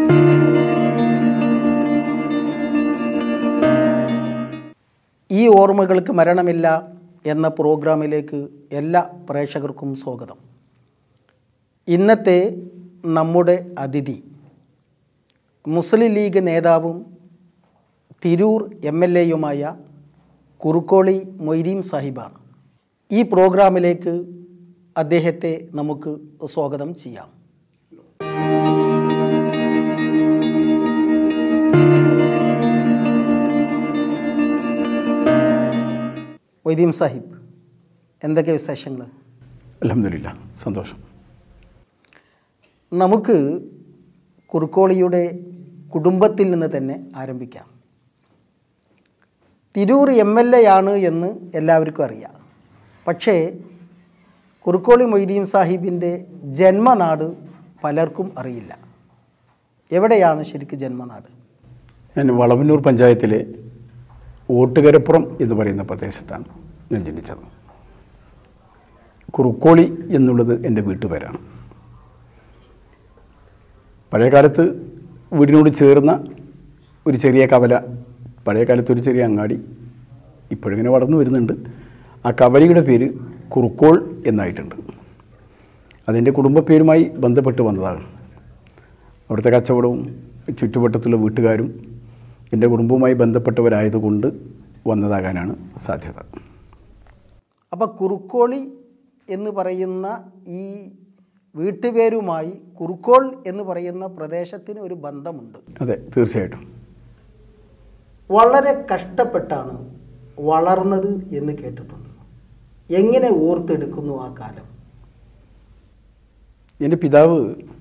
ഈ ഓർമ്മകൾക്ക് മരണമില്ല എന്ന പ്രോഗ്രാമിലേക്ക് എല്ലാ പ്രേക്ഷകർക്കും സ്വാഗതം ഇന്നത്തെ നമ്മുടെ അതിഥി മുസ്ലിം ലീഗ് നേതാവും തിരൂർ എം എൽ എയുമായ കുറുക്കോളി മൊയ്തീൻ സാഹിബാണ് ഈ പ്രോഗ്രാമിലേക്ക് അദ്ദേഹത്തെ നമുക്ക് സ്വാഗതം ചെയ്യാം മൊയ്തീൻ സാഹിബ് എന്തൊക്കെ വിശേഷങ്ങൾ അലഹമില്ല സന്തോഷം നമുക്ക് കുറുക്കോളിയുടെ കുടുംബത്തിൽ നിന്ന് തന്നെ ആരംഭിക്കാം തിരൂർ എം എൽ എ ആണ് എന്ന് എല്ലാവർക്കും അറിയാം പക്ഷേ കുറുക്കോളി മൊയ്തീൻ സാഹിബിൻ്റെ ജന്മനാട് പലർക്കും അറിയില്ല എവിടെയാണ് ശരിക്കും ജന്മനാട് ഞാൻ വളവന്നൂർ പഞ്ചായത്തിലെ ഓട്ടുകരപ്പുറം എന്ന് പറയുന്ന പ്രദേശത്താണ് ഞാൻ ജനിച്ചത് കുറുക്കോളി എന്നുള്ളത് എൻ്റെ വീട്ടുപേരാണ് പഴയ കാലത്ത് വീടിനോട് ചേർന്ന ഒരു ചെറിയ കവല പഴയ കാലത്ത് ഒരു ചെറിയ അങ്ങാടി ഇപ്പോഴിങ്ങനെ വളർന്നു വരുന്നുണ്ട് ആ കവലയുടെ പേര് കുറുക്കോൾ എന്നായിട്ടുണ്ട് അതെൻ്റെ കുടുംബ പേരുമായി ബന്ധപ്പെട്ട് വന്നതാണ് അവിടുത്തെ കച്ചവടവും ചുറ്റുവട്ടത്തുള്ള വീട്ടുകാരും എൻ്റെ കുടുംബവുമായി ബന്ധപ്പെട്ടവരായതുകൊണ്ട് വന്നതാകാനാണ് സാധ്യത അപ്പോൾ കുറുക്കോളി എന്ന് പറയുന്ന ഈ വീട്ടുപേരുമായി കുറുക്കോൾ എന്ന് പറയുന്ന പ്രദേശത്തിന് ഒരു ബന്ധമുണ്ട് അതെ തീർച്ചയായിട്ടും വളരെ കഷ്ടപ്പെട്ടാണ് വളർന്നത് എന്ന് കേട്ടിട്ടുണ്ട് എങ്ങനെ ഓർത്തെടുക്കുന്നു ആ കാലം എൻ്റെ പിതാവ്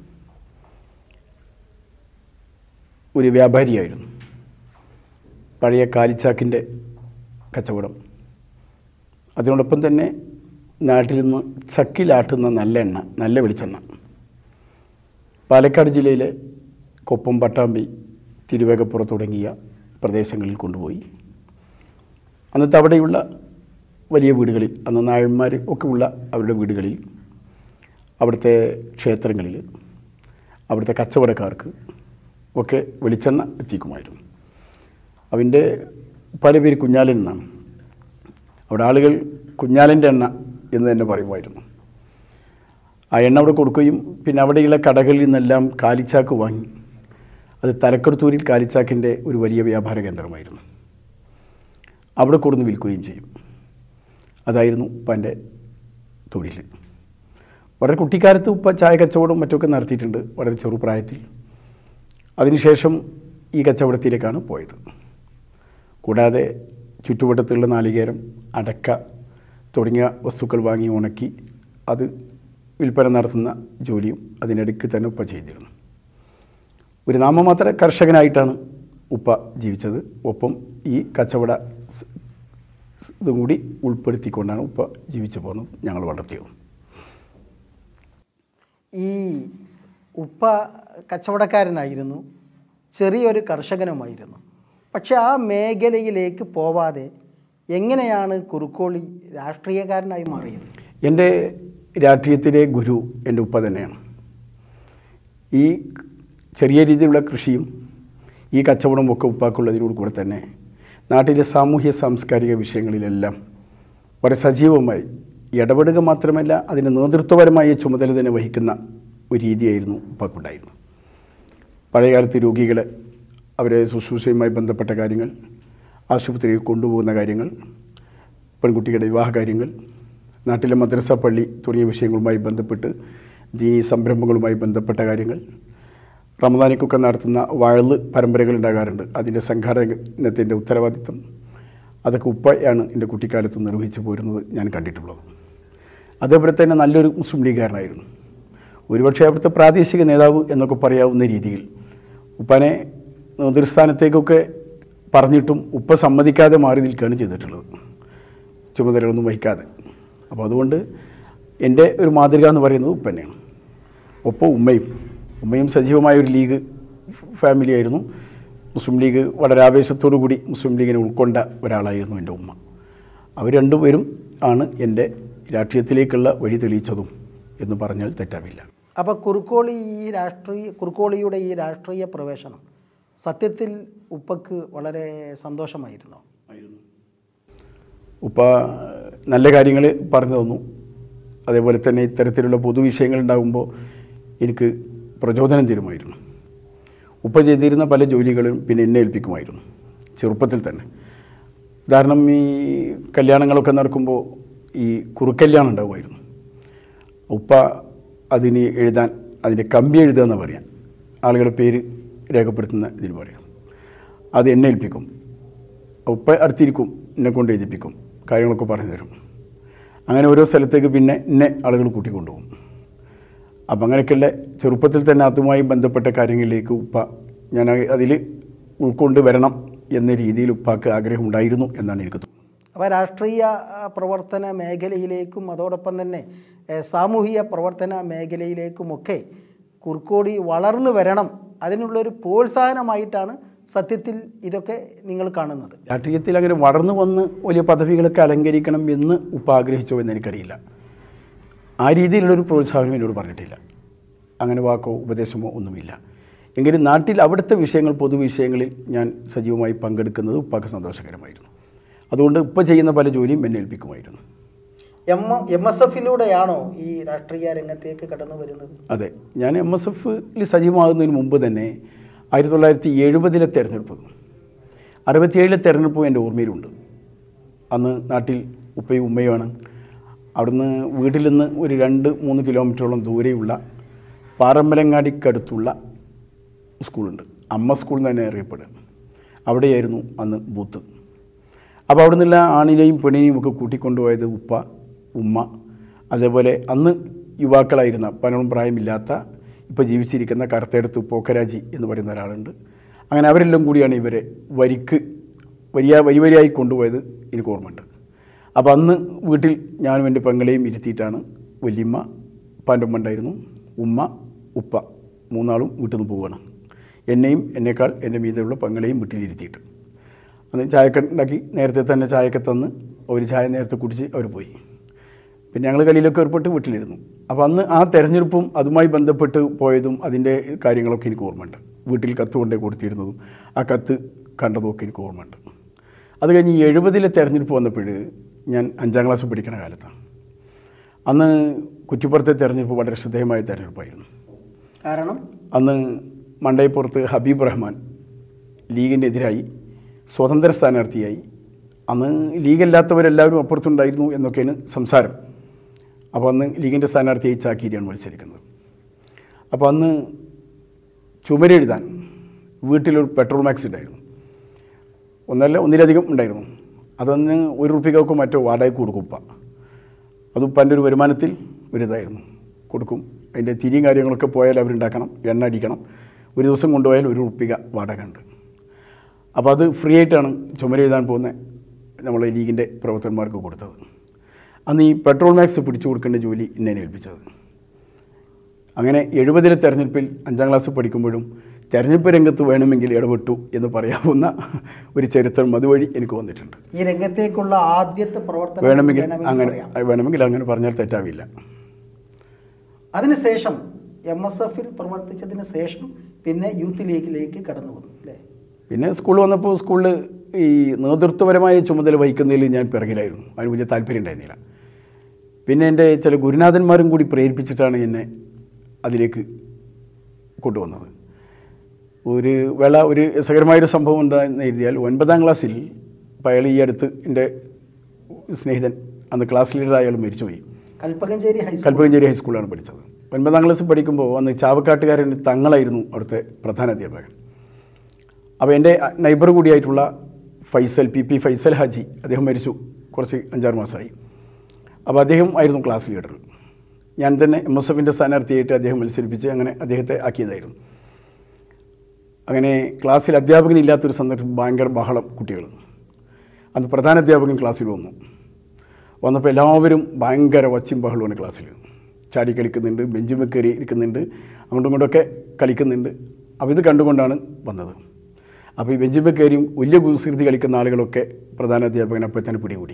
ഒരു വ്യാപാരിയായിരുന്നു പഴയ കാലിച്ചാക്കിൻ്റെ കച്ചവടം അതിനോടൊപ്പം തന്നെ നാട്ടിൽ നിന്ന് ചക്കിലാട്ടുന്ന നല്ല എണ്ണ നല്ല വെളിച്ചെണ്ണ പാലക്കാട് ജില്ലയിലെ കൊപ്പം പട്ടാമ്പി തിരുവേഗപ്പുറ തുടങ്ങിയ പ്രദേശങ്ങളിൽ കൊണ്ടുപോയി അന്നത്തെ അവിടെയുള്ള വലിയ വീടുകളിൽ അന്ന് നായന്മാർ ഒക്കെ ഉള്ള അവരുടെ വീടുകളിൽ അവിടുത്തെ ക്ഷേത്രങ്ങളിൽ അവിടുത്തെ കച്ചവടക്കാർക്ക് ഒക്കെ വെളിച്ചെണ്ണ എത്തിക്കുമായിരുന്നു അവൻ്റെ പല പേര് കുഞ്ഞാലൻ എന്നാണ് അവിടെ ആളുകൾ കുഞ്ഞാലൻ്റെ എണ്ണ എന്ന് തന്നെ പറയുമായിരുന്നു ആ എണ്ണ അവിടെ കൊടുക്കുകയും പിന്നെ അവിടെയുള്ള കടകളിൽ നിന്നെല്ലാം കാലിച്ചാക്ക് വാങ്ങി അത് തലക്കടുത്തൂരിൽ കാലിച്ചാക്കിൻ്റെ ഒരു വലിയ വ്യാപാര കേന്ദ്രമായിരുന്നു അവിടെ കൊടുന്ന് വിൽക്കുകയും ചെയ്യും അതായിരുന്നു ഉപ്പാൻ്റെ തൊഴിൽ വളരെ കുട്ടിക്കാലത്ത് ഉപ്പ ചായ കച്ചവടവും മറ്റുമൊക്കെ നടത്തിയിട്ടുണ്ട് വളരെ ചെറുപ്രായത്തിൽ അതിനുശേഷം ഈ കച്ചവടത്തിലേക്കാണ് പോയത് കൂടാതെ ചുറ്റുവട്ടത്തുള്ള നാളികേരം അടക്ക തുടങ്ങിയ വസ്തുക്കൾ വാങ്ങി ഉണക്കി അത് വിൽപ്പന നടത്തുന്ന ജോലിയും അതിനിടയ്ക്ക് തന്നെ ഉപ്പ ചെയ്തിരുന്നു ഒരു നാമമാത്ര കർഷകനായിട്ടാണ് ഉപ്പ ജീവിച്ചത് ഒപ്പം ഈ കച്ചവട സ് ഇതും കൂടി ഉൾപ്പെടുത്തിക്കൊണ്ടാണ് ഉപ്പ ജീവിച്ചു പോകുന്നത് ഞങ്ങൾ വളർത്തിയത് ഈ ഉപ്പ കച്ചവടക്കാരനായിരുന്നു ചെറിയൊരു കർഷകനുമായിരുന്നു പക്ഷെ ആ മേഖലയിലേക്ക് പോവാതെ എങ്ങനെയാണ് കുറുക്കോളി രാഷ്ട്രീയക്കാരനായി മാറിയത് എൻ്റെ രാഷ്ട്രീയത്തിലെ ഗുരു എൻ്റെ ഉപ്പ തന്നെയാണ് ഈ ചെറിയ രീതിയിലുള്ള കൃഷിയും ഈ കച്ചവടവും ഒക്കെ ഉപ്പാക്കുള്ളതിനോട് കൂടെ തന്നെ നാട്ടിലെ സാമൂഹ്യ സാംസ്കാരിക വിഷയങ്ങളിലെല്ലാം വളരെ സജീവമായി ഇടപെടുക മാത്രമല്ല അതിന് നേതൃത്വപരമായ ചുമതല തന്നെ വഹിക്കുന്ന ഒരു രീതിയായിരുന്നു ഉപ്പാക്കുണ്ടായിരുന്നു പഴയകാലത്ത് രോഗികളെ അവരെ ശുശ്രൂഷയുമായി ബന്ധപ്പെട്ട കാര്യങ്ങൾ ആശുപത്രിയിൽ കൊണ്ടുപോകുന്ന കാര്യങ്ങൾ പെൺകുട്ടികളുടെ വിവാഹ കാര്യങ്ങൾ നാട്ടിലെ മദ്രസ പള്ളി തുടങ്ങിയ വിഷയങ്ങളുമായി ബന്ധപ്പെട്ട് ദീനീ സംരംഭങ്ങളുമായി ബന്ധപ്പെട്ട കാര്യങ്ങൾ റമദാനിക്കൊക്കെ നടത്തുന്ന വഴല് പരമ്പരകൾ ഉണ്ടാകാറുണ്ട് അതിൻ്റെ സംഘാടനത്തിൻ്റെ ഉത്തരവാദിത്വം അതൊക്കെ ഉപ്പയാണ് എൻ്റെ കുട്ടിക്കാലത്ത് നിർവഹിച്ചു പോരുന്നത് ഞാൻ കണ്ടിട്ടുള്ളത് അതേപോലെ തന്നെ നല്ലൊരു മുസ്ലിം ലീഗുകാരനായിരുന്നു ഒരുപക്ഷെ അവിടുത്തെ പ്രാദേശിക നേതാവ് എന്നൊക്കെ പറയാവുന്ന രീതിയിൽ ഉപ്പനെ നേതൃസ്ഥാനത്തേക്കൊക്കെ പറഞ്ഞിട്ടും ഉപ്പ സമ്മതിക്കാതെ മാറി നിൽക്കുകയാണ് ചെയ്തിട്ടുള്ളത് ചുമതലകളൊന്നും വഹിക്കാതെ അപ്പോൾ അതുകൊണ്ട് എൻ്റെ ഒരു മാതൃക എന്ന് പറയുന്നത് ഉപ്പന്നെയാണ് ഒപ്പം ഉമ്മയും ഉമ്മയും സജീവമായ ഒരു ലീഗ് ഫാമിലി ആയിരുന്നു മുസ്ലിം ലീഗ് വളരെ ആവേശത്തോടു കൂടി മുസ്ലിം ലീഗിനെ ഉൾക്കൊണ്ട ഒരാളായിരുന്നു എൻ്റെ ഉമ്മ അവർ രണ്ടുപേരും ആണ് എൻ്റെ രാഷ്ട്രീയത്തിലേക്കുള്ള വഴി തെളിയിച്ചതും എന്ന് പറഞ്ഞാൽ തെറ്റാവില്ല അപ്പോൾ കുറുക്കോളി ഈ രാഷ്ട്രീയ കുറുക്കോളിയുടെ ഈ രാഷ്ട്രീയ പ്രവേശനം സത്യത്തിൽ ഉപ്പക്ക് വളരെ സന്തോഷമായിരുന്നു ഉപ്പ നല്ല കാര്യങ്ങൾ പറഞ്ഞു തന്നു അതേപോലെ തന്നെ ഇത്തരത്തിലുള്ള പൊതുവിഷയങ്ങൾ ഉണ്ടാകുമ്പോൾ എനിക്ക് പ്രചോദനം തരുമായിരുന്നു ഉപ്പ ചെയ്തിരുന്ന പല ജോലികളും പിന്നെ എന്നെ ഏൽപ്പിക്കുമായിരുന്നു ചെറുപ്പത്തിൽ തന്നെ ഉദാഹരണം ഈ കല്യാണങ്ങളൊക്കെ നടക്കുമ്പോൾ ഈ കുറുക്കല്യാണം ഉണ്ടാകുമായിരുന്നു ഉപ്പ അതിന് എഴുതാൻ അതിൻ്റെ കമ്പി എഴുതുക എന്ന് പറയാം ആളുകളുടെ പേര് രേഖപ്പെടുത്തുന്ന ഇതിന് പറയാം അത് എന്നെ ഏൽപ്പിക്കും ഉപ്പ അടുത്തിരിക്കും എന്നെ കൊണ്ട് എഴുതിപ്പിക്കും കാര്യങ്ങളൊക്കെ പറഞ്ഞു തരും അങ്ങനെ ഓരോ സ്ഥലത്തേക്ക് പിന്നെ എന്നെ ആളുകൾ കൂട്ടിക്കൊണ്ടുപോകും അപ്പം അങ്ങനെയൊക്കെയുള്ള ചെറുപ്പത്തിൽ തന്നെ അതുമായി ബന്ധപ്പെട്ട കാര്യങ്ങളിലേക്ക് ഉപ്പ ഞാൻ അതിൽ ഉൾക്കൊണ്ട് വരണം എന്ന രീതിയിൽ ഉപ്പാക്ക് ആഗ്രഹം ഉണ്ടായിരുന്നു എന്നാണ് എനിക്ക് തോന്നുന്നത് അപ്പോൾ രാഷ്ട്രീയ ആ, പ്രവർത്തന മേഖലയിലേക്കും അതോടൊപ്പം തന്നെ ഏ, സാമൂഹിക പ്രവർത്തന മേഖലയിലേക്കുമൊക്കെ കുറുക്കോടി വളർന്നു വരണം അതിനുള്ളൊരു പ്രോത്സാഹനമായിട്ടാണ് സത്യത്തിൽ ഇതൊക്കെ നിങ്ങൾ കാണുന്നത് രാഷ്ട്രീയത്തിൽ അങ്ങനെ വളർന്നു വന്ന് വലിയ പദവികളൊക്കെ അലങ്കരിക്കണം എന്ന് ഉപ്പ ആഗ്രഹിച്ചോ എന്ന് എനിക്കറിയില്ല ആ രീതിയിലുള്ളൊരു പ്രോത്സാഹനം എന്നോട് പറഞ്ഞിട്ടില്ല അങ്ങനെ വാക്കോ ഉപദേശമോ ഒന്നുമില്ല എങ്കിലും നാട്ടിൽ അവിടുത്തെ വിഷയങ്ങൾ പൊതുവിഷയങ്ങളിൽ ഞാൻ സജീവമായി പങ്കെടുക്കുന്നത് ഉപ്പാക്ക് സന്തോഷകരമായിരുന്നു അതുകൊണ്ട് ഉപ്പ ചെയ്യുന്ന പല ജോലിയും എന്നെ ഏൽപ്പിക്കുമായിരുന്നു എം എം എസ് എഫിലൂടെയാണോ ഈ രാഷ്ട്രീയ രംഗത്തേക്ക് കടന്നു വരുന്നത് അതെ ഞാൻ എം എസ് എഫിൽ സജീവമാകുന്നതിന് മുമ്പ് തന്നെ ആയിരത്തി തൊള്ളായിരത്തി എഴുപതിലെ തെരഞ്ഞെടുപ്പ് അറുപത്തിയേഴിലെ തെരഞ്ഞെടുപ്പ് എൻ്റെ ഓർമ്മയിലുണ്ട് അന്ന് നാട്ടിൽ ഉപ്പയും ഉമ്മയുമാണ് അവിടുന്ന് വീട്ടിൽ നിന്ന് ഒരു രണ്ട് മൂന്ന് കിലോമീറ്ററോളം ദൂരെയുള്ള പാറമ്പലങ്ങാടിക്കടുത്തുള്ള സ്കൂളുണ്ട് അമ്മ സ്കൂൾ എന്ന് തന്നെ അറിയപ്പെടുക അവിടെയായിരുന്നു അന്ന് ബൂത്ത് അപ്പോൾ അവിടെ നിന്നുള്ള ആണിനെയും പെണ്ണിനെയും ഒക്കെ കൂട്ടിക്കൊണ്ടുപോയത് ഉപ്പ ഉമ്മ അതേപോലെ അന്ന് യുവാക്കളായിരുന്ന പലരും പ്രായമില്ലാത്ത ഇപ്പോൾ ജീവിച്ചിരിക്കുന്ന കറുത്തെടുത്ത് പോക്കരാജി എന്ന് പറയുന്ന ഒരാളുണ്ട് അങ്ങനെ അവരെല്ലാം കൂടിയാണ് ഇവരെ വരിക്ക് വരിയ വരി വരിയായി കൊണ്ടുപോയത് എനിക്ക് ഓർമ്മയുണ്ട് അപ്പോൾ അന്ന് വീട്ടിൽ ഞാനും എൻ്റെ പെങ്ങളെയും ഇരുത്തിയിട്ടാണ് വല്യമ്മ ഉപ്പാൻ്റെ ഉമ്മ ഉണ്ടായിരുന്നു ഉമ്മ ഉപ്പ മൂന്നാളും വീട്ടിൽ നിന്ന് പോവുകയാണ് എന്നെയും എന്നേക്കാൾ എൻ്റെ മീതെയുള്ള പെങ്ങളെയും വീട്ടിലിരുത്തിയിട്ട് അന്ന് ചായക്ക ഉണ്ടാക്കി നേരത്തെ തന്നെ ചായയൊക്കെ തന്ന് ഒരു ചായ നേരത്തെ കുടിച്ച് അവർ പോയി പിന്നെ ഞങ്ങൾ കളിയിലൊക്കെ ഏർപ്പെട്ട് വീട്ടിലിരുന്നു അപ്പോൾ അന്ന് ആ തെരഞ്ഞെടുപ്പും അതുമായി ബന്ധപ്പെട്ട് പോയതും അതിൻ്റെ കാര്യങ്ങളൊക്കെ എനിക്ക് ഓർമ്മയുണ്ട് വീട്ടിൽ കത്ത് കൊണ്ടേ കൊടുത്തിരുന്നതും ആ കത്ത് കണ്ടതുമൊക്കെ എനിക്ക് ഓർമ്മയുണ്ട് അത് കഴിഞ്ഞ് എഴുപതിലെ തെരഞ്ഞെടുപ്പ് വന്നപ്പോൾ ഞാൻ അഞ്ചാം ക്ലാസ് പഠിക്കുന്ന കാലത്താണ് അന്ന് കുറ്റിപ്പുറത്തെ തെരഞ്ഞെടുപ്പ് വളരെ ശ്രദ്ധേയമായ തെരഞ്ഞെടുപ്പായിരുന്നു കാരണം അന്ന് മണ്ടയപ്പുറത്ത് ഹബീബ് റഹ്മാൻ ലീഗിനെതിരായി സ്വതന്ത്ര സ്ഥാനാർത്ഥിയായി അന്ന് ലീഗല്ലാത്തവരെല്ലാവരും അപ്പുറത്തുണ്ടായിരുന്നു എന്നൊക്കെയാണ് സംസാരം അപ്പോൾ അന്ന് ലീഗിൻ്റെ സ്ഥാനാർത്ഥിയായി ചാക്കീരിയാണ് മത്സരിക്കുന്നത് അപ്പോൾ അന്ന് ചുമരെഴുതാൻ വീട്ടിലൊരു പെട്രോൾ മാക്സ് ഉണ്ടായിരുന്നു ഒന്നല്ല ഒന്നിലധികം ഉണ്ടായിരുന്നു അതന്ന് ഒരു റുപ്യക്കൊക്കെ മറ്റോ വാടകയ്ക്ക് കൊടുക്കും ഉപ്പ അത് ഉപ്പാൻ്റെ ഒരു വരുമാനത്തിൽ ഒരു ഇതായിരുന്നു കൊടുക്കും അതിൻ്റെ തിരിയും കാര്യങ്ങളൊക്കെ പോയാൽ അവരുണ്ടാക്കണം എണ്ണ അടിക്കണം ഒരു ദിവസം കൊണ്ടുപോയാൽ ഒരു റുപ്യ വാടക ഉണ്ട് അപ്പോൾ അത് ഫ്രീ ആയിട്ടാണ് ചുമരെഴുതാൻ പോകുന്ന നമ്മളെ ലീഗിൻ്റെ പ്രവർത്തകന്മാർക്ക് കൊടുത്തത് അന്ന് ഈ പെട്രോൾ മാക്സ് പിടിച്ചു കൊടുക്കേണ്ട ജോലി എന്നെ ഏൽപ്പിച്ചത് അങ്ങനെ എഴുപതിലെ തെരഞ്ഞെടുപ്പിൽ അഞ്ചാം ക്ലാസ് പഠിക്കുമ്പോഴും തെരഞ്ഞെടുപ്പ് രംഗത്ത് വേണമെങ്കിൽ ഇടപെട്ടു എന്ന് പറയാവുന്ന ഒരു ചരിത്രം അതുവഴി എനിക്ക് വന്നിട്ടുണ്ട് ഈ രംഗത്തേക്കുള്ള ആദ്യത്തെ പ്രവർത്തനം വേണമെങ്കിൽ വേണമെങ്കിൽ അങ്ങനെ പറയാം. വേണമെങ്കിൽ അങ്ങനെ പറഞ്ഞാൽ തെറ്റാവില്ല അതിനുശേഷം എം എസ് എഫിൽ പ്രവർത്തിച്ചതിന് ശേഷം പിന്നെ യൂത്ത് ലീഗിലേക്ക് കടന്നു വന്നു അല്ലേ പിന്നെ സ്കൂളിൽ വന്നപ്പോൾ സ്കൂളിൽ ഈ നേതൃത്വപരമായ ചുമതല വഹിക്കുന്നതിൽ ഞാൻ പിറകിലായിരുന്നു അതിന് വലിയ താല്പര്യം ഉണ്ടായിരുന്നില്ല പിന്നെ എൻ്റെ ചില ഗുരുനാഥന്മാരും കൂടി പ്രേരിപ്പിച്ചിട്ടാണ് എന്നെ അതിലേക്ക് കൊണ്ടുവന്നത് ഒരു വേള ഒരു രസകരമായൊരു സംഭവം എന്താണെന്ന് എഴുതിയാൽ ഒൻപതാം ക്ലാസ്സിൽ അപ്പോൾ അയാൾ ഈ അടുത്ത് എൻ്റെ സ്നേഹിതൻ അന്ന് ക്ലാസ് ലീഡർ അയാൾ മരിച്ചുപോയി കൽപ്പകഞ്ചേരി ഹൈസ്കൂൾ കൽപ്പകഞ്ചേരി ഹൈസ്കൂളിലാണ് പഠിച്ചത് ഒൻപതാം ക്ലാസ്സിൽ പഠിക്കുമ്പോൾ അന്ന് ചാവക്കാട്ടുകാരൻ തങ്ങളായിരുന്നു അവിടുത്തെ പ്രധാന അധ്യാപകൻ അപ്പോൾ എൻ്റെ നൈബർ കൂടിയായിട്ടുള്ള ഫൈസൽ പി പി ഫൈസൽ ഹാജി അദ്ദേഹം മരിച്ചു കുറച്ച് അഞ്ചാറ് മാസമായി അപ്പോൾ അദ്ദേഹം ആയിരുന്നു ക്ലാസ് ലീഡർ ഞാൻ തന്നെ എം എസ് എഫിൻ്റെ സ്ഥാനാർത്ഥിയായിട്ട് അദ്ദേഹം മത്സരിപ്പിച്ച് അങ്ങനെ അദ്ദേഹത്തെ ആക്കിയതായിരുന്നു അങ്ങനെ ക്ലാസ്സിൽ അധ്യാപകനില്ലാത്തൊരു സന്ദർഭം ഭയങ്കര ബഹളം കുട്ടികൾ അന്ന് പ്രധാന അധ്യാപകൻ ക്ലാസ്സിൽ വന്നു വന്നപ്പോൾ എല്ലാവരും ഭയങ്കര വച്ചും ബഹളമാണ് ക്ലാസ്സിൽ ചാടി കളിക്കുന്നുണ്ട് ബെഞ്ചുമ കയറി ഇരിക്കുന്നുണ്ട് അങ്ങോട്ടും ഇങ്ങോട്ടൊക്കെ കളിക്കുന്നുണ്ട് അപ്പോൾ ഇത് കണ്ടുകൊണ്ടാണ് വന്നത് അപ്പോൾ ഈ ബെഞ്ചുമ കയറിയും വലിയ കുസൃതി കളിക്കുന്ന ആളുകളൊക്കെ പ്രധാന അധ്യാപകൻ അപ്പോൾ തന്നെ പിടികൂടി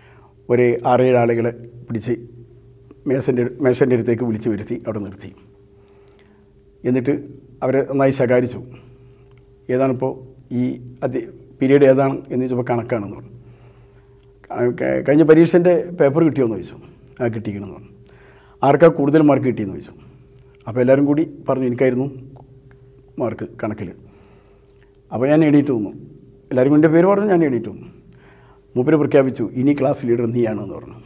ഒരു ആറേഴ് ആളുകളെ പിടിച്ച് മേശൻ്റെ മേശൻ്റെ അടുത്തേക്ക് വിളിച്ചു വരുത്തി അവിടെ നിർത്തി എന്നിട്ട് അവരെ നന്നായി ശകാരിച്ചു ഏതാണിപ്പോൾ ഈ അതി പീരീഡ് ഏതാണ് എന്ന് ചോദിച്ചപ്പോൾ കണക്കാണെന്ന് പറഞ്ഞു ക- ക- കഴിഞ്ഞ പരീക്ഷൻ്റെ പേപ്പർ കിട്ടിയോന്ന് ചോദിച്ചു ആ കിട്ടിക്കണമെന്ന് പറഞ്ഞു ആർക്കാ കൂടുതൽ മാർക്ക് കിട്ടിയെന്ന് ചോദിച്ചു അപ്പോൾ എല്ലാവരും കൂടി പറഞ്ഞു എനിക്കായിരുന്നു മാർക്ക് കണക്കിൽ അപ്പോൾ ഞാൻ എണീറ്റ് വന്നു എല്ലാവരും കൊണ്ട് പേര് പറഞ്ഞു ഞാൻ എണീറ്റ് വന്നു മൂപ്പര് പ്രഖ്യാപിച്ചു ഇനി ക്ലാസ് ലീഡർ നീയാണെന്ന് പറഞ്ഞു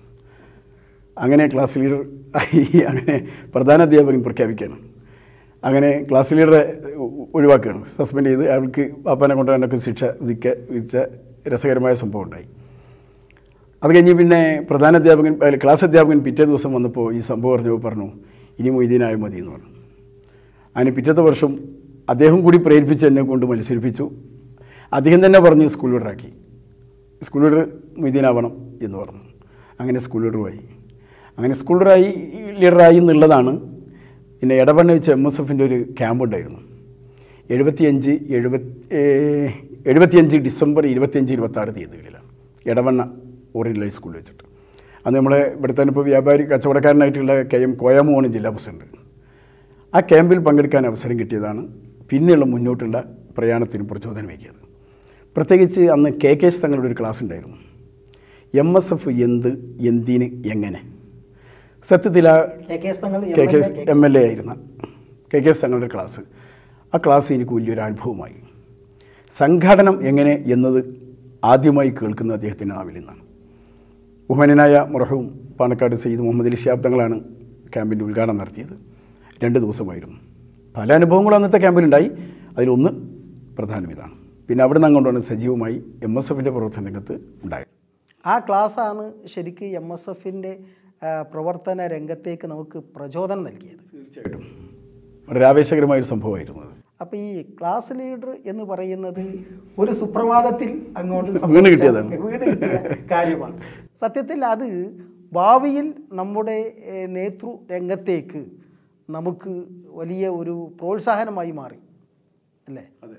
അങ്ങനെ ക്ലാസ് ലീഡർ ആയി അങ്ങനെ പ്രധാന അധ്യാപകൻ പ്രഖ്യാപിക്കുകയാണ് അങ്ങനെ ക്ലാസ് ലീഡറെ ഒ- ഒഴിവാക്കുകയാണ് സസ്പെൻഡ് ചെയ്ത് അയാൾക്ക് പാപ്പാനെ കൊണ്ടുവരാനൊക്കെ ശിക്ഷ വിധിക്ക വിധിച്ച രസകരമായ സംഭവം ഉണ്ടായി അത് കഴിഞ്ഞ് പിന്നെ പ്രധാന അധ്യാപകൻ അല്ല, ക്ലാസ് അധ്യാപകൻ പിറ്റേ ദിവസം വന്നപ്പോൾ ഈ സംഭവം അറിഞ്ഞപ്പോൾ പറഞ്ഞു ഇനി മൊയ്തീനായ മതി എന്ന് പറഞ്ഞു അതിന് പിറ്റത്തെ വർഷം അദ്ദേഹം കൂടി പ്രേരിപ്പിച്ച് എന്നെ കൊണ്ട് മത്സരിപ്പിച്ചു അദ്ദേഹം തന്നെ പറഞ്ഞു സ്കൂൾ ലീഡറാക്കി സ്കൂൾ ലീഡർ മൊയ്തീനാവണം എന്ന് പറഞ്ഞു അങ്ങനെ സ്കൂൾ ലീഡറുമായി അങ്ങനെ സ്കൂൾ ലീഡറായി ലീഡറായി എന്നുള്ളതാണ് പിന്നെ ഇടവണ്ണ വെച്ച് എം എസ് എഫിൻ്റെ ഒരു ക്യാമ്പ് ഉണ്ടായിരുന്നു എഴുപത്തിയഞ്ച് എഴുപത്തി എഴുപത്തിയഞ്ച് ഡിസംബർ ഇരുപത്തിയഞ്ച് ഇരുപത്താറ് തീയതികളിലാണ് ഇടവണ്ണ ഓറിയൻ്റൽ ഹൈസ്കൂളിൽ വെച്ചിട്ട് അന്ന് നമ്മളെ ഇവിടെ തന്നെ ഇപ്പോൾ വ്യാപാരി കച്ചവടക്കാരനായിട്ടുള്ള കെ എം കോയാമുവാണ് ജില്ലാ പ്രസിഡന്റ് ആ ക്യാമ്പിൽ പങ്കെടുക്കാൻ അവസരം കിട്ടിയതാണ് പിന്നെയുള്ള മുന്നോട്ടുള്ള പ്രയാണത്തിന് പ്രചോദനമേകിയത് പ്രത്യേകിച്ച് അന്ന് കെ കെ എസ് തങ്ങളുടെ ഒരു ക്ലാസ് ഉണ്ടായിരുന്നു എം എസ് എഫ് എന്ത് എന്തിന് എങ്ങനെ സത്യത്തിൽ ആ K K S Thangal K K S M L A ആയിരുന്ന കെ കെ എസ് തങ്ങളുടെ ക്ലാസ് ആ ക്ലാസ് എനിക്ക് വലിയൊരു അനുഭവമായി സംഘാടനം എങ്ങനെ എന്നത് ആദ്യമായി കേൾക്കുന്ന അദ്ദേഹത്തിൻ്റെ നാവിൽ നിന്നാണ് ബഹുമാനായ മുറഹവും പാണക്കാട് സയ്യിദ് മുഹമ്മദ് അലി ശിഹാബ് തങ്ങളാണ് ക്യാമ്പിൻ്റെ ഉദ്ഘാടനം നടത്തിയത് രണ്ട് ദിവസമായിരുന്നു പല അനുഭവങ്ങളും അന്നത്തെ ക്യാമ്പിലുണ്ടായി അതിലൊന്ന് പ്രധാനം ഇതാണ് പിന്നെ അവിടെ നിന്ന് അങ്ങോട്ടാണ് സജീവമായി എം എസ് എഫിൻ്റെ പ്രവർത്തന രംഗത്ത് ഉണ്ടായത് ആ ക്ലാസ്സാണ് ശരിക്ക് എം എസ് എഫിൻ്റെ പ്രവർത്തന രംഗത്തേക്ക് നമുക്ക് പ്രചോദനം നൽകിയത് തീർച്ചയായിട്ടും വളരെ ആവേശകരമായൊരു സംഭവമായിരുന്നു അത് അപ്പോൾ ഈ ക്ലാസ് ലീഡർ എന്ന് പറയുന്നത് ഒരു സുപ്രഭാതത്തിൽ അങ്ങോട്ട് വീണ് സംഭവിച്ച- കിട്ടിയതാണ്. വീണ് കിട്ടിയ കാര്യമാണ് സത്യത്തിൽ അത് ഭാവിയിൽ നമ്മുടെ ഏഹ്, നേതൃ രംഗത്തേക്ക് നമുക്ക് വലിയ ഒരു പ്രോത്സാഹനമായി മാറി അല്ലേ അതെ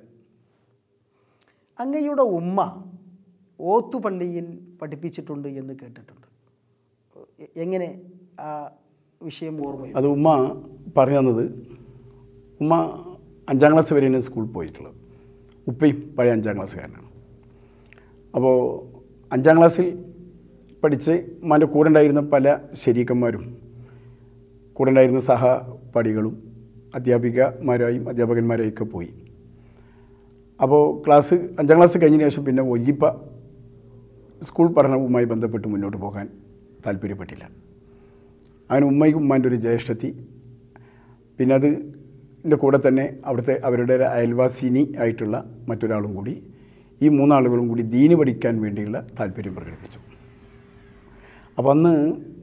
അങ്ങയുടെ ഉമ്മ ഓത്തുപള്ളിയിൽ പഠിപ്പിച്ചിട്ടുണ്ട് എന്ന് കേട്ടിട്ടുണ്ട് എ- എങ്ങനെ ആ വിഷയം ഓർമ്മ അത് ഉമ്മ പറഞ്ഞു തന്നത് ഉമ്മ അഞ്ചാം ക്ലാസ് വരെയാണ് സ്കൂളിൽ പോയിട്ടുള്ളത് ഉപ്പയും പഴയ അഞ്ചാം ക്ലാസ്സുകാരനാണ് അപ്പോൾ അഞ്ചാം ക്ലാസ്സിൽ പഠിച്ച് ഉമ്മാൻ്റെ കൂടെ ഉണ്ടായിരുന്ന പല ശരീക്കന്മാരും കൂടെ ഉണ്ടായിരുന്ന സഹപാഠികളും അധ്യാപികമാരായും അധ്യാപകന്മാരായും ഒക്കെ പോയി അപ്പോൾ ക്ലാസ് അഞ്ചാം ക്ലാസ് കഴിഞ്ഞതിന് ശേഷം പിന്നെ വല്യപ്പ സ്കൂൾ പഠനവുമായി ബന്ധപ്പെട്ട് മുന്നോട്ട് പോകാൻ താല്പര്യപ്പെട്ടില്ല അങ്ങനെ ഉമ്മയ്ക്കും ഉമ്മാൻ്റെ ഒരു ജ്യേഷ്ഠത്തി പിന്നെ അത് എൻ്റെ കൂടെ തന്നെ അവിടുത്തെ അവരുടെ ഒരു അയൽവാസിനി ആയിട്ടുള്ള മറ്റൊരാളും കൂടി ഈ മൂന്നാളുകളും കൂടി ദീന് പഠിക്കാൻ വേണ്ടിയുള്ള താല്പര്യം പ്രകടിപ്പിച്ചു അപ്പോൾ അന്ന്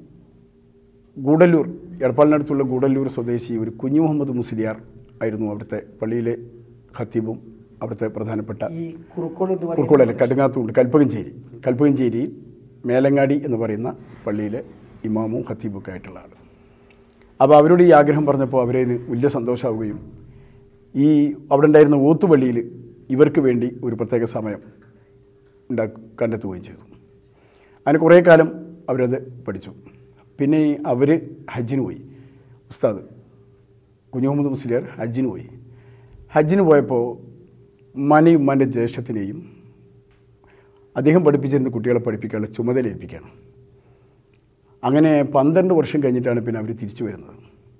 ഗൂഡല്ലൂർ എടപ്പാളിനടുത്തുള്ള ഗൂഡല്ലൂർ സ്വദേശി ഒരു കുഞ്ഞു മുഹമ്മദ് മുസ്ലിയാർ ആയിരുന്നു അവിടുത്തെ പള്ളിയിലെ ഖത്തീബും അവിടുത്തെ പ്രധാനപ്പെട്ട ഈ കുറുക്കോൾ എന്ന് പറയുന്നത് കുറുക്കോടല്ല കടുങ്ങാത്തുണ്ട് കൽപ്പകഞ്ചേരി കൽപ്പകഞ്ചേരിയിൽ മേലങ്ങാടി എന്ന് പറയുന്ന പള്ളിയിലെ ഇമാമും ഖത്തീബൊക്കെ ആയിട്ടുള്ള ആൾ അപ്പോൾ അവരോട് ഈ ആഗ്രഹം പറഞ്ഞപ്പോൾ അവരതിന് വലിയ സന്തോഷമാവുകയും ഈ അവിടെ ഉണ്ടായിരുന്ന ഓത്തുപള്ളിയിൽ ഇവർക്ക് വേണ്ടി ഒരു പ്രത്യേക സമയം ഉണ്ടാ കണ്ടെത്തുകയും ചെയ്തു അങ്ങനെ കുറേ കാലം അവരത് പഠിച്ചു പിന്നെ അവർ ഹജ്ജിന് പോയി ഉസ്താദ് കുഞ്ഞു മുഹമ്മദ് മുസ്ലിയാർ ഹജ്ജിന് പോയി ഹജ്ജിന് പോയപ്പോൾ ഉമ്മാനെയും ഉമ്മാൻ്റെ ജ്യേഷ്ഠത്തിനെയും അദ്ദേഹം പഠിപ്പിച്ചിരുന്ന കുട്ടികളെ പഠിപ്പിക്കാനുള്ള ചുമതല ഏൽപ്പിക്കുകയാണ് അങ്ങനെ പന്ത്രണ്ട് വർഷം കഴിഞ്ഞിട്ടാണ് പിന്നെ അവർ തിരിച്ചു വരുന്നത്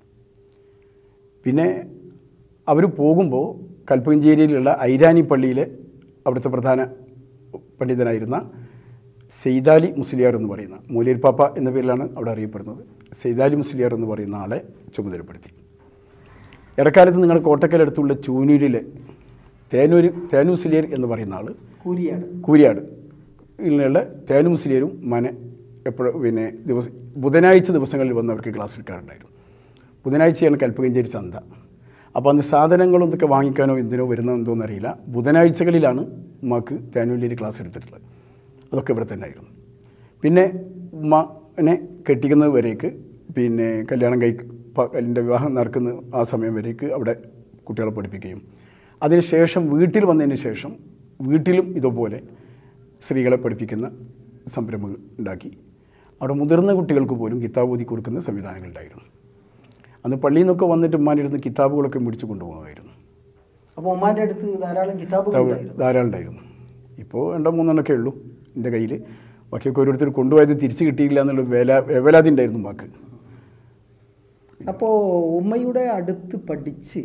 പിന്നെ അവർ പോകുമ്പോൾ കൽപ്പഞ്ചേരിയിലുള്ള ഐരാനി പള്ളിയിലെ അവിടുത്തെ പ്രധാന പണ്ഡിതനായിരുന്ന സെയ്താലി മുസ്ലിയാർ എന്ന് പറയുന്ന മൂലിയർ പാപ്പ എന്ന പേരിലാണ് അവിടെ അറിയപ്പെടുന്നത് സെയ്താലി മുസ്ലിയാർ എന്ന് പറയുന്ന ആളെ ചുമതലപ്പെടുത്തി ഇടക്കാലത്ത് നിങ്ങൾ കോട്ടക്കലടുത്തുള്ള ചൂനൂരിലെ തേനൂർ തേനു മുസ്ലിയർ എന്ന് പറയുന്ന ആൾ കൂരിയാണ് കൂരിയാട് ഇതിലുള്ള തേനു മുസ്ലിയരും മനെ എപ്പോഴും പിന്നെ ദിവസം ബുധനാഴ്ച ദിവസങ്ങളിൽ വന്ന് അവർക്ക് ക്ലാസ് എടുക്കാറുണ്ടായിരുന്നു ബുധനാഴ്ചയാണ് കൽപ്പകഞ്ചേരി ചന്ത അപ്പോൾ അന്ന് സാധനങ്ങളും ഇതൊക്കെ വാങ്ങിക്കാനോ എന്തിനോ വരുന്നോ എന്തോന്ന് അറിയില്ല ബുധനാഴ്ചകളിലാണ് ഉമ്മക്ക് തേനൂരിൽ ക്ലാസ് എടുത്തിട്ടുള്ളത് അതൊക്കെ ഇവിടെ തന്നെ ആയിരുന്നു പിന്നെ ഉമ്മനെ കെട്ടിക്കുന്നത് വരേക്ക് പിന്നെ കല്യാണം കഴി എൻ്റെ വിവാഹം നടക്കുന്ന ആ സമയം വരേക്ക് അവിടെ കുട്ടികളെ പഠിപ്പിക്കുകയും അതിനുശേഷം വീട്ടിൽ വന്നതിന് ശേഷം വീട്ടിലും ഇതുപോലെ സ്ത്രീകളെ പഠിപ്പിക്കുന്ന സംരംഭങ്ങൾ ഉണ്ടാക്കി അവിടെ മുതിർന്ന കുട്ടികൾക്ക് പോലും കിതാബ് ഓതി കൊടുക്കുന്ന സംവിധാനങ്ങളുണ്ടായിരുന്നു അന്ന് പള്ളിയിൽ നിന്നൊക്കെ വന്നിട്ട് ഉമ്മാനിരുന്ന് കിതാബുകളൊക്കെ മേടിച്ച് കൊണ്ടുപോകുമായിരുന്നു അപ്പോൾ ഉമ്മാൻ്റെ അടുത്ത് ധാരാളം കിതാബുകൾ കിതാബ് ഉണ്ടായിരുന്നു ധാരാളം ഉണ്ടായിരുന്നു ഇപ്പോൾ രണ്ടോ മൂന്നെണ്ണമൊക്കെ ഉള്ളൂ എൻ്റെ കയ്യിൽ ബാക്കിയൊക്കെ ഓരോരുത്തർ കൊണ്ടുപോയത് തിരിച്ച് കിട്ടിയില്ല എന്നുള്ള വേല വേവലാതി ഉണ്ടായിരുന്നു ഉമ്മാക്ക് അപ്പോൾ ഉമ്മയുടെ അടുത്ത് പഠിച്ച്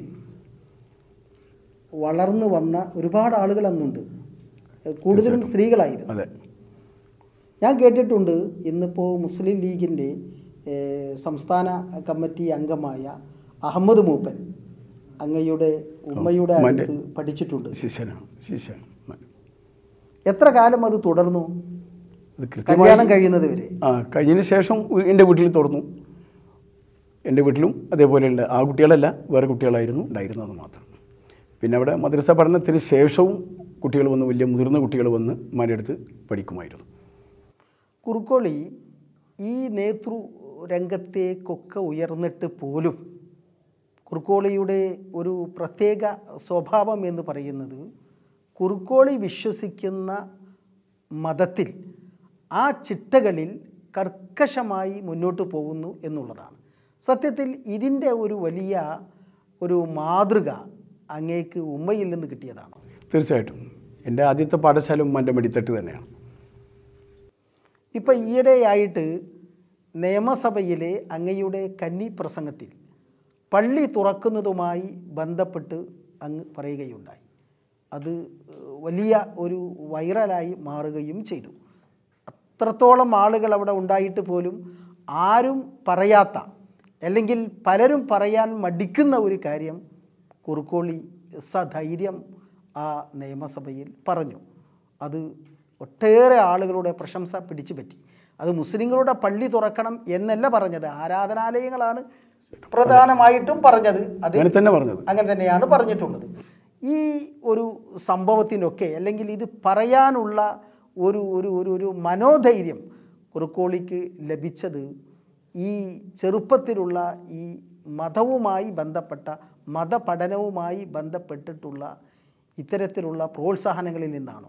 വളർന്നു വന്ന ഒരുപാട് ആളുകൾ അന്നുണ്ട് കൂടുതലും സ്ത്രീകളായിരുന്നു അതെ ഞാൻ കേട്ടിട്ടുണ്ട് ഇന്നിപ്പോൾ മുസ്ലിം ലീഗിൻ്റെ ഏഹ്, സംസ്ഥാന കമ്മിറ്റി അംഗമായ അഹമ്മദ് മൂപ്പൻ അങ്ങയുടെ ഉമ്മയുടെ ഉമ്മാൻ്റെ- അടുത്ത് പഠിച്ചിട്ടുണ്ട് ശിഷ്യനാണ് ശിഷ്യൻ എത്ര കാലം അത് തുടർന്നു അത് കൃത്യമായി കല്യാണം കഴിയുന്നത് വരെ ആ കഴിഞ്ഞതിന് ശേഷം ഉ- എൻ്റെ വീട്ടിൽ തുറന്നു എൻ്റെ വീട്ടിലും അതേപോലെയുള്ള ആ കുട്ടികളല്ല വേറെ കുട്ടികളായിരുന്നു ഉണ്ടായിരുന്നത് മാത്രം പിന്നെ അവിടെ മദ്രസ പഠനത്തിന് ശേഷവും കുട്ടികൾ വന്ന് വലിയ മുതിർന്ന കുട്ടികൾ വന്ന് ഉമ്മാൻ്റെ അടുത്ത് പഠിക്കുമായിരുന്നു കുറുക്കോളി ഈ നേതൃ രംഗത്തേക്കൊക്കെ ഉയർന്നിട്ട് പോലും കുറുക്കോളിയുടെ ഒരു പ്രത്യേക സ്വഭാവം എന്ന് പറയുന്നത് കുറുക്കോളി വിശ്വസിക്കുന്ന മതത്തിൽ ആ ചിട്ടകളിൽ കർക്കശമായി മുന്നോട്ട് പോകുന്നു എന്നുള്ളതാണ് സത്യത്തിൽ ഇതിൻ്റെ ഒരു വലിയ ഒരു മാതൃക അങ്ങേക്ക് ഉമ്മയിൽ നിന്ന് കിട്ടിയതാണ് തീർച്ചയായിട്ടും എൻ്റെ ആദ്യത്തെ പാഠശാല ഉമ്മാൻ്റെ മടിത്തട്ട് തന്നെയാണ് ഇപ്പം ഈയിടെയായിട്ട് നിയമസഭയിലെ അങ്ങയുടെ കന്നി പ്രസംഗത്തിൽ പള്ളി തുറക്കുന്നതുമായി ബന്ധപ്പെട്ട് അങ്ങ് പറയുകയുണ്ടായി അത് ഏഹ്, വലിയ ഒരു വൈറലായി മാറുകയും ചെയ്തു അത്രത്തോളം ആളുകൾ അവിടെ ഉണ്ടായിട്ട് പോലും ആരും പറയാത്ത അല്ലെങ്കിൽ പലരും പറയാൻ മടിക്കുന്ന ഒരു കാര്യം കുറുക്കോളി സധൈര്യം ആ നിയമസഭയിൽ പറഞ്ഞു അത് ഒട്ടേറെ ആളുകളുടെ പ്രശംസ പിടിച്ചു പറ്റി അത് മുസ്ലിങ്ങളുടെ പള്ളി തുറക്കണം എന്നല്ല പറഞ്ഞത് ആരാധനാലയങ്ങളാണ് പ്രധാനമായിട്ടും പറഞ്ഞത് അത് അങ്ങനെ തന്നെ പറഞ്ഞത് അങ്ങനെ തന്നെയാണ് പറഞ്ഞിട്ടുള്ളത് ഈ ഒരു സംഭവത്തിനൊക്കെ അല്ലെങ്കിൽ ഇത് പറയാനുള്ള ഒരു ഒരു ഒരു ഒരു മനോധൈര്യം കുറുക്കോളിക്ക് ലഭിച്ചത് ഈ ചെറുപ്പത്തിലുള്ള ഈ മതവുമായി ബന്ധപ്പെട്ട മതപഠനവുമായി ബന്ധപ്പെട്ടിട്ടുള്ള ഇത്തരത്തിലുള്ള പ്രോത്സാഹനങ്ങളിൽ നിന്നാണോ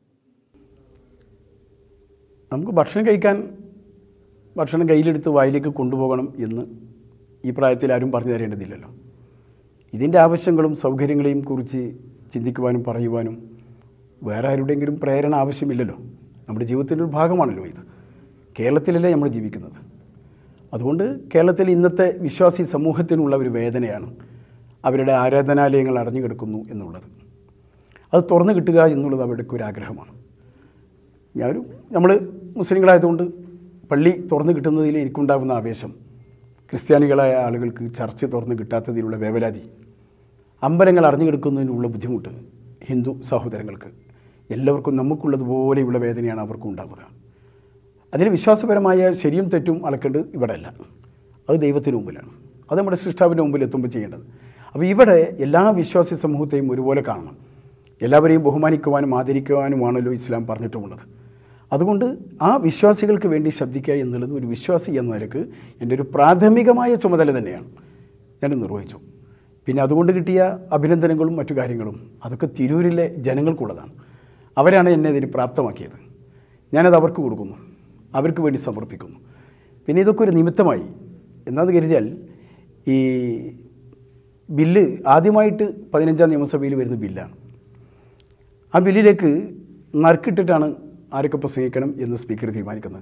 നമുക്ക് ഭക്ഷണം കഴിക്കാൻ ഭക്ഷണം കയ്യിലെടുത്ത് വായിലേക്ക് കൊണ്ടുപോകണം എന്ന് ഈ പ്രായത്തിൽ ആരും പറഞ്ഞു തരേണ്ടതില്ലല്ലോ ഇതിൻ്റെ ആവശ്യങ്ങളും സൗകര്യങ്ങളെയും കുറിച്ച് ചിന്തിക്കുവാനും പറയുവാനും വേറെ ആരുടെയെങ്കിലും പ്രേരണ ആവശ്യമില്ലല്ലോ നമ്മുടെ ജീവിതത്തിൻ്റെ ഒരു ഭാഗമാണല്ലോ ഇത് കേരളത്തിലല്ലേ നമ്മൾ ജീവിക്കുന്നത് അതുകൊണ്ട് കേരളത്തിൽ ഇന്നത്തെ വിശ്വാസി സമൂഹത്തിനുള്ള ഒരു വേദനയാണ് അവരുടെ ആരാധനാലയങ്ങൾ അടഞ്ഞു കിടക്കുന്നു എന്നുള്ളത് അത് തുറന്നു കിട്ടുക എന്നുള്ളത് അവരുടെയൊക്കെ ഒരു ആഗ്രഹമാണ് ഞാനും നമ്മൾ മുസ്ലിങ്ങളായതുകൊണ്ട് പള്ളി തുറന്നു കിട്ടുന്നതിൽ എനിക്കുണ്ടാകുന്ന ആവേശം ക്രിസ്ത്യാനികളായ ആളുകൾക്ക് ചർച്ച് തുറന്നു കിട്ടാത്തതിലുള്ള വേവലാതി അമ്പലങ്ങൾ അറിഞ്ഞു കിടക്കുന്നതിനുള്ള ബുദ്ധിമുട്ട് ഹിന്ദു സഹോദരങ്ങൾക്ക് എല്ലാവർക്കും നമുക്കുള്ളതുപോലെയുള്ള വേദനയാണ് അവർക്കും ഉണ്ടാവുക അതിൽ വിശ്വാസപരമായ ശരിയും തെറ്റും അളക്കേണ്ടത് ഇവിടെ അല്ല അത് ദൈവത്തിന് മുമ്പിലാണ് അത് നമ്മുടെ സൃഷ്ടാവിൻ്റെ മുമ്പിൽ എത്തുമ്പോൾ ചെയ്യേണ്ടത് അപ്പോൾ ഇവിടെ എല്ലാ വിശ്വാസി സമൂഹത്തെയും ഒരുപോലെ കാണണം എല്ലാവരെയും ബഹുമാനിക്കുവാനും ആദരിക്കുവാനുമാണല്ലോ ഇസ്ലാം പറഞ്ഞിട്ടുമുള്ളത് അതുകൊണ്ട് ആ വിശ്വാസികൾക്ക് വേണ്ടി ശബ്ദിക്കുക എന്നുള്ളത് ഒരു വിശ്വാസി എന്ന നിലക്ക് എൻ്റെ ഒരു പ്രാഥമികമായ ചുമതല തന്നെയാണ് ഞാൻ നിർവഹിച്ചു പിന്നെ അതുകൊണ്ട് കിട്ടിയ അഭിനന്ദനങ്ങളും മറ്റു കാര്യങ്ങളും അതൊക്കെ തിരൂരിലെ ജനങ്ങൾക്കുള്ളതാണ് അവരാണ് എന്നെ ഇതിന് പ്രാപ്തമാക്കിയത് ഞാനത് അവർക്ക് കൊടുക്കുന്നു അവർക്ക് വേണ്ടി സമർപ്പിക്കുന്നു പിന്നെ ഇതൊക്കെ ഒരു നിമിത്തമായി എന്താണെന്ന് കരുതിയാൽ ഈ ബില്ല് ആദ്യമായിട്ട് പതിനഞ്ചാം നിയമസഭയിൽ വരുന്ന ബില്ലാണ് ആ ബില്ലിലേക്ക് നറുക്കിട്ടിട്ടാണ് ആരൊക്കെ പ്രസംഗിക്കണം എന്ന് സ്പീക്കർ തീരുമാനിക്കുന്നത്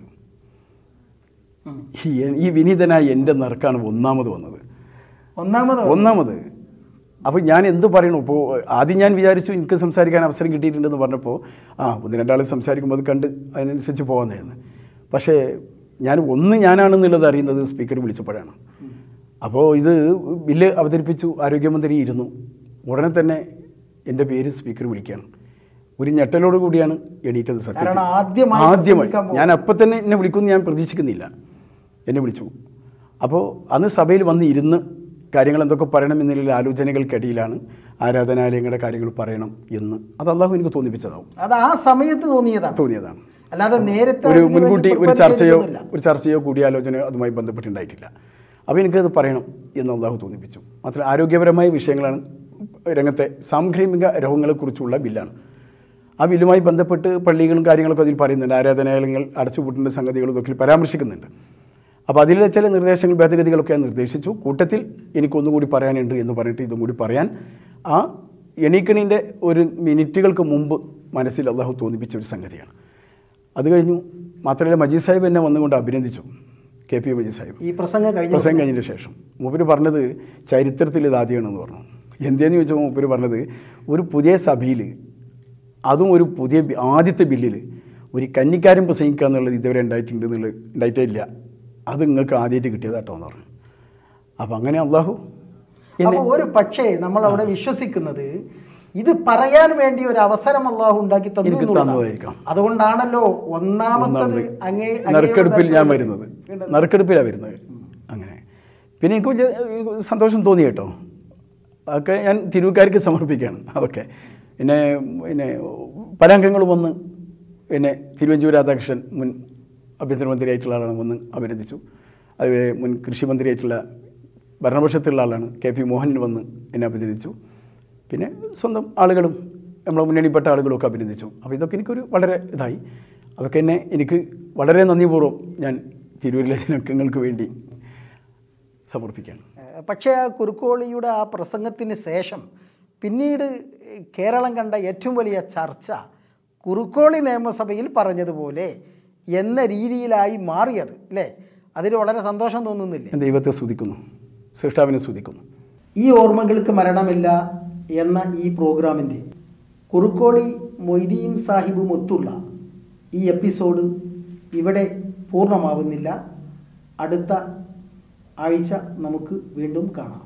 ഈ ഈ വിനീതനായ എൻ്റെ നറുക്കാണ് ഒന്നാമത് വന്നത് ഒന്നാമത് ഒന്നാമത് അപ്പോൾ ഞാൻ എന്ത് പറയണു ഇപ്പോൾ ആദ്യം ഞാൻ വിചാരിച്ചു എനിക്ക് സംസാരിക്കാൻ അവസരം കിട്ടിയിട്ടുണ്ടെന്ന് പറഞ്ഞപ്പോൾ ആ ഒന്ന് രണ്ടാൾ സംസാരിക്കുമ്പോൾ അത് കണ്ട് അതിനനുസരിച്ച് പോകാമെന്നായിരുന്നു പക്ഷേ ഞാൻ ഒന്ന് ഞാനാണെന്നുള്ളത് അറിയുന്നത് സ്പീക്കർ വിളിച്ചപ്പോഴാണ് അപ്പോൾ ഇത് ബില്ല് അവതരിപ്പിച്ചു ആരോഗ്യമന്ത്രി ഇരുന്നു ഉടനെ തന്നെ എൻ്റെ പേര് സ്പീക്കർ വിളിക്കുകയാണ് ഒരു ഞെട്ടലോട് കൂടിയാണ് എണീറ്റത് സത്യം കാരണം ആദ്യമായി ആദ്യമായി പ്രസംഗിക്കാൻ പോകും. ഞാൻ അപ്പം തന്നെ എന്നെ വിളിക്കുമെന്ന് ഞാൻ പ്രതീക്ഷിക്കുന്നില്ല എന്നെ വിളിച്ചു അപ്പോൾ അന്ന് സഭയിൽ വന്ന് ഇരുന്ന് കാര്യങ്ങൾ എന്തൊക്കെ പറയണം എന്നുള്ള ആലോചനകൾക്കിടയിലാണ് ആരാധനാലയങ്ങളുടെ കാര്യങ്ങൾ പറയണം എന്ന് അത് അള്ളാഹു എനിക്ക് തോന്നിപ്പിച്ചതാവും അത് ആ സമയത്ത് തോന്നിയതാണ് തോന്നിയതാണ് അല്ലാതെ നേരത്തെ ഒരു അതിന് വേണ്ടി മുൻകൂട്ടി ഒരു prepare ചർച്ചയോ ചെയ്തിട്ടൊന്നുമില്ല. ഒരു ചർച്ചയോ കൂടിയാലോചനയോ അതുമായി ബന്ധപ്പെട്ടുണ്ടായിട്ടില്ല അപ്പോൾ എനിക്കത് പറയണം എന്ന് അള്ളാഹു തോന്നിപ്പിച്ചു മാത്രമല്ല ആരോഗ്യപരമായ വിഷയങ്ങളാണ് രംഗത്തെ സാംക്രമിക രോഗങ്ങളെക്കുറിച്ചുള്ള ബില്ലാണ് ആ ബില്ലുമായി ബന്ധപ്പെട്ട് പള്ളികളും കാര്യങ്ങളൊക്കെ അതിൽ പറയുന്നുണ്ട് ആരാധനാലയങ്ങൾ അടച്ചുപൂട്ടേണ്ട സംഗതികളും ഇതൊക്കെ പരാമർശിക്കുന്നുണ്ട് അപ്പോൾ അതിലെ ചില നിർദ്ദേശങ്ങൾ ഭേദഗതികളൊക്കെ ഞാൻ നിർദ്ദേശിച്ചു കൂട്ടത്തിൽ എനിക്കൊന്നുകൂടി പറയാനുണ്ട് എന്ന് പറഞ്ഞിട്ട് ഇതും കൂടി പറയാൻ ആ എണീക്കണിൻ്റെ ഒരു മിനിറ്റുകൾക്ക് മുമ്പ് മനസ്സിൽ അള്ളാഹു തോന്നിപ്പിച്ച ഒരു സംഗതിയാണ് അത് കഴിഞ്ഞു മാത്രമല്ല മജീദ് സാഹിബ് എന്നെ വന്നുകൊണ്ട് അഭിനന്ദിച്ചു കെ പി മജീദ് സാഹിബ് ഈ പ്രസംഗം കഴിഞ്ഞ പ്രസംഗം കഴിഞ്ഞതിന് ശേഷം മൂപ്പര് പറഞ്ഞത് ചരിത്രത്തിൽ ഇത് ആദ്യമാണെന്ന് പറഞ്ഞു എന്തേന്ന് ചോദിച്ചപ്പോൾ മൂപ്പര് പറഞ്ഞത് ഒരു പുതിയ സഭയിൽ അതും ഒരു പുതിയ ബി- ആദ്യത്തെ ബില്ലിൽ ഒരു കന്നിക്കാരൻ പ്രസംഗിക്കുക എന്നുള്ളത് ഇതുവരെ ഉണ്ടായിട്ടുണ്ട് എന്നുള്ളത് ഉണ്ടായിട്ടേ ഇല്ല അത് നിങ്ങൾക്ക് ആദ്യമായിട്ട് കിട്ടിയതാട്ടോ എന്ന് പറഞ്ഞു അപ്പോൾ അങ്ങനെ അള്ളാഹു അപ്പൊ ഒരു പക്ഷേ നമ്മൾ അവിടെ വിശ്വസിക്കുന്നത് ഇത് പറയാൻ വേണ്ടി ഒരു അവസരം അള്ളാഹു ഉണ്ടാക്കി തന്നു എനിക്ക് എന്നുള്ളതാണ്. തന്നതായിരിക്കാം. അതുകൊണ്ടാണല്ലോ ഒന്നാമത്തത് ഒന്നാമത് അങ്ങേ നറുക്കെടുപ്പിൽ ഞാൻ അങ്ങയുടെ വരുന്നത് നറുക്കെടുപ്പിലാണ് വരുന്നത് അങ്ങനെ പിന്നെ എനിക്ക് ജ- എനിക്ക് സന്തോഷം തോന്നി കേട്ടോ അതൊക്കെ ഞാൻ തിരുവുകാർക്ക് സമർപ്പിക്കുകയാണ് അതൊക്കെ പിന്നെ പിന്നെ പല അംഗങ്ങളും വന്ന് പിന്നെ തിരുവഞ്ചൂർ രാധാകൃഷ്ണൻ മുൻ ആഭ്യന്തരമന്ത്രിയായിട്ടുള്ള ആളാണ് വന്ന് അഭിനന്ദിച്ചു അതുപോലെ മുൻ കൃഷിമന്ത്രിയായിട്ടുള്ള ഭരണപക്ഷത്തുള്ള ആളാണ് കെ പി മോഹനൻ വന്ന് എന്നെ അഭിനന്ദിച്ചു പിന്നെ സ്വന്തം ആളുകളും നമ്മളെ മുന്നണിപ്പെട്ട ആളുകളൊക്കെ അഭിനന്ദിച്ചു അപ്പോൾ ഇതൊക്കെ എനിക്കൊരു വളരെ ഇതായി അതൊക്കെ എന്നെ എനിക്ക് വളരെ നന്ദിപൂർവ്വം ഞാൻ തിരൂരിലെ ജനങ്ങൾക്ക് വേണ്ടി സമർപ്പിക്കുകയാണ് ഏഹ് പക്ഷേ ആ കുറുക്കോളിയുടെ ആ പ്രസംഗത്തിന് ശേഷം പിന്നീട് കേരളം കണ്ട ഏറ്റവും വലിയ ചർച്ച കുറുക്കോളി നിയമസഭയിൽ പറഞ്ഞതുപോലെ എന്ന രീതിയിലായി മാറിയത് അല്ലേ അതിൽ വളരെ സന്തോഷം തോന്നുന്നില്ലേ ഞാൻ ദൈവത്തെ സ്തുതിക്കുന്നു സൃഷ്ടാവിനെ സ്തുതിക്കുന്നു ഈ ഓർമ്മകൾക്ക് മരണമില്ല എന്ന ഈ പ്രോഗ്രാമിൻ്റെ കുറുക്കോളി മൊയ്തീൻ സാഹിബും ഒത്തുള്ള ഈ എപ്പിസോഡ് ഇവിടെ പൂർണ്ണമാവുന്നില്ല അടുത്ത ആഴ്ച നമുക്ക് വീണ്ടും കാണാം